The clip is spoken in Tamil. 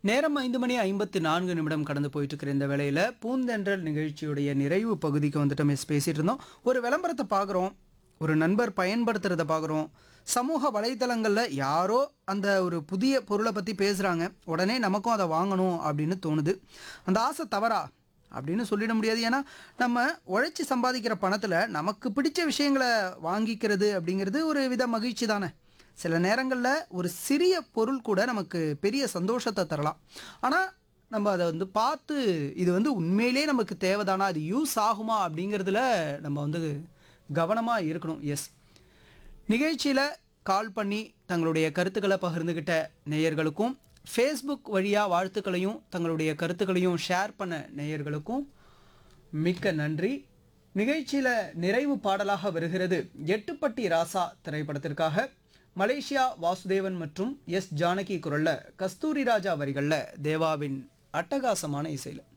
நேரம் ஐந்து மணி ஐம்பத்தி நான்கு நிமிடம் கடந்து போயிட்டு இருக்கிற இந்த வேளையில் பூந்தென்றல் நிகழ்ச்சியுடைய நிறைவு பகுதிக்கு வந்துட்டு மிஸ் பேசிட்டு இருந்தோம் ஒரு விளம்பரத்தை பார்க்குறோம் ஒரு நண்பர் பயன்படுத்துறத பார்க்குறோம் சமூக வலைத்தளங்களில் யாரோ அந்த ஒரு புதிய பொருளை பற்றி பேசுகிறாங்க உடனே நமக்கும் அதை வாங்கணும் அப்படின்னு தோணுது அந்த ஆசை தவறா அப்படின்னு சொல்லிட முடியாது ஏன்னா நம்ம உழைச்சி சம்பாதிக்கிற பணத்தில் நமக்கு பிடிச்ச விஷயங்களை வாங்கிக்கிறது அப்படிங்கிறது ஒரு வித மகிழ்ச்சி தானே சில நேரங்களில் ஒரு சிறிய பொருள் கூட நமக்கு பெரிய சந்தோஷத்தை தரலாம் ஆனால் நம்ம அதை வந்து பார்த்து இது வந்து உண்மையிலே நமக்கு தேவைதானா அது யூஸ் ஆகுமா அப்படிங்கிறதுல நம்ம வந்து கவனமாக இருக்கணும் எஸ் நிகழ்ச்சியில் கால் பண்ணி தங்களுடைய கருத்துக்களை பகிர்ந்துக்கிட்ட நேயர்களுக்கும் ஃபேஸ்புக் வழியாக வாழ்த்துக்களையும் தங்களுடைய கருத்துக்களையும் ஷேர் பண்ண நேயர்களுக்கும் மிக்க நன்றி நிகழ்ச்சியில் நிறைவு பாடலாக வருகிறது எட்டுப்பட்டி ராசா திரைப்படத்திற்காக மலேசியா வாசுதேவன் மற்றும் எஸ் ஜானகி குரல்ல கஸ்தூரி ராஜா வரிகளில் தேவாவின் அட்டகாசமான இசையில்